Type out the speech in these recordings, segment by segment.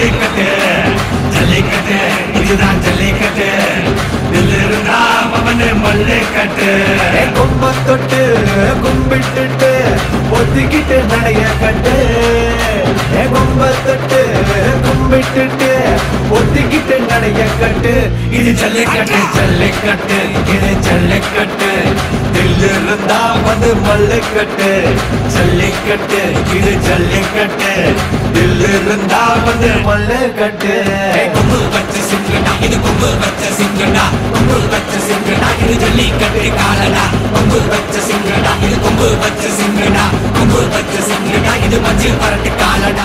ஜல்லிக்கட்டு ஜல்லிக்கட்டு இதுதான் ஜல்லிக்கட்டு தில்லு இருந்தா அவனு மல்லிக்கட்டு கும்ப தொட்டு கும்பிட்டுட்டு ஒத்திக்கிட்டு நடைய கட்டு ஏ கும்ப தொட்டு கும்பிட்டுட்டு ஒத்திக்கிட்டு நடைய கட்டு இது ஜல்லிக்கட்டு ஜல்லிக்கட்டு இது ஜல்லிக்கட்டு தில்லு இருந்தா வந்து மல்லிக்கட்டு ஜல்லிக்கட்டு இது ஜல்லிக்கட்டு தில்லு இருந்தா வந்து மல்லு கட்டு ஏய், கொம்பு வச்ச சிங்கடா இது கொம்பு வச்ச சிங்கடா கொம்பு வச்ச சிங்கடா இது ஜல்லிக்கட்டு காலடா கொம்பு வச்ச சிங்கடா இது கொம்பு வச்ச சிங்கடா கொம்பு வச்ச சிங்கடா இது மஞ்சள் பரட்டு காலடா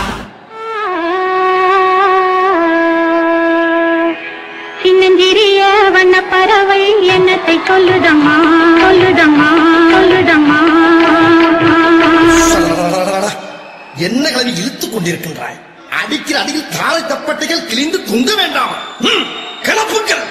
சின்னஞ்சிறிய வண்ண பறவை என்னத்தை சொல்லுதம்மா சொல்லுதம்மா சொல்லுதம்மா சடடடடடடா. என்ன கிளவி இழுத்துக் கொண்டிருக்கின்றாய் அடிக்கிற அடியில் தாரை தப்பட்டைகள் கிழிந்து தொங்க வேண்டாம் ம், கிளப்புங்கள்